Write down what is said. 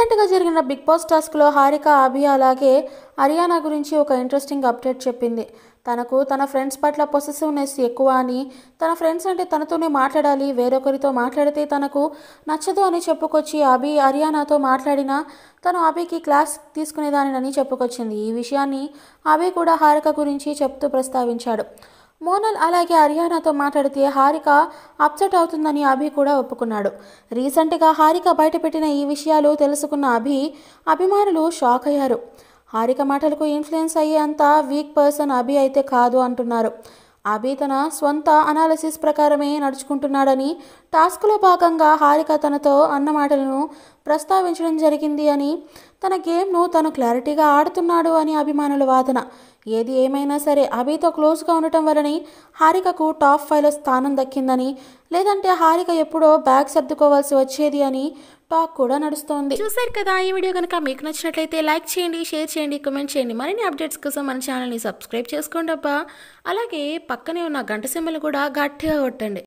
రీసెంట్గా జరిగిన big boss టాస్క్లో హారిక అభి అలాగే హరియానా గురించి ఒక ఇంట్రెస్టింగ్ అప్డేట్ చెప్పింది తనకు తన ఫ్రెండ్స్ పట్ల పొసెసివ్నెస్ ఎక్కువ అని తన ఫ్రెండ్స్ అంటే తనతోనే మాట్లాడాలి వేరొకరితో మాట్లాడితే తనకు నచ్చదు అని చెప్పుకొచ్చి అభి హరియానాతో మాట్లాడినా తను అభికి క్లాస్ తీసుకునేదానినని చెప్పుకొచ్చింది ఈ విషయాన్ని అభి కూడా హారిక గురించి చెప్తూ ప్రస్తావించాడు మోనల్ అలాగే హరియానాతో మాట్లాడితే హారిక అప్సెట్ అవుతుందని అభి కూడా ఒప్పుకున్నాడు రీసెంట్గా హారిక బయటపెట్టిన ఈ విషయాలు తెలుసుకున్న అభి అభిమానులు షాక్ అయ్యారు హారిక మాటలకు ఇన్ఫ్లుయెన్స్ అయ్యే అంత వీక్ పర్సన్ అభి అయితే కాదు అంటున్నారు అభి తన స్వంత అనాలిసిస్ ప్రకారమే నడుచుకుంటున్నాడని టాస్క్లో భాగంగా హారిక తనతో అన్న మాటలను ప్రస్తావించడం జరిగింది అని తన గేమ్ను తను క్లారిటీగా ఆడుతున్నాడు అని అభిమానుల వాదన ఏది ఏమైనా సరే అభితో క్లోజ్గా ఉండటం వలని హారికకు టాప్ ఫైవ్లో స్థానం దక్కిందని లేదంటే హారిక ఎప్పుడో బ్యాగ్ సర్దుకోవాల్సి వచ్చేది అని టాక్ కూడా నడుస్తోంది చూసారు కదా ఈ వీడియో కనుక మీకు నచ్చినట్లయితే లైక్ చేయండి షేర్ చేయండి కామెంట్ చేయండి మరిన్ని అప్డేట్స్ కోసం మన ఛానల్ని సబ్స్క్రైబ్ చేసుకోండి అబ్బా అలాగే పక్కనే ఉన్న గంట సింబల్ కూడా గట్టిగా కొట్టండి